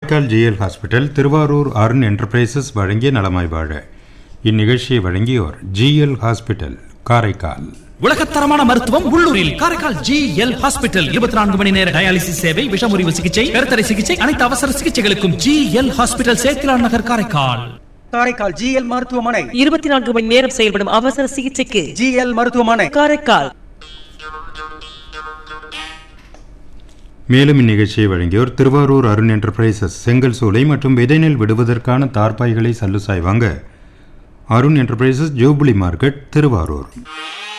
Karaikal G L hospital Tiruvarur Arun enterprises வழங்கிய நலமாய் வாழ இந்நிகழ்ச்சியை வழங்கியோர் ஜிஎல் ஹாஸ்பிட்டல் காரைக்கால் உலகத்தரமான மருத்துவம் உள்ளூரில் காரைக்கால் ஜி எல் ஹாஸ்பிட்டல் இருபத்தி நான்கு மணி நேர டயாலிசிஸ் சேவை விஷமுறிவு சிகிச்சை கருத்தடை சிகிச்சை அனைத்து அவசர சிகிச்சைகளுக்கும் G L hospital Sethilan Nagar Karaikal Karaikal G L மருத்துவமனை இருபத்தி நான்கு மணி நேரம் செயல்படும் அவசர சிகிச்சைக்கு ஜிஎல் மருத்துவமனை காரைக்கால் மேலும் இந்நிகழ்ச்சியை வழங்கியோர் திருவாரூர் அருண் என்டர்பிரைசஸ் செங்கல் சூளை மற்றும் விதைநெல் விடுவதற்கான தார்பாய்களை சல்லுசாய் வாங்க Arun enterprises jubilee market Thiruvarur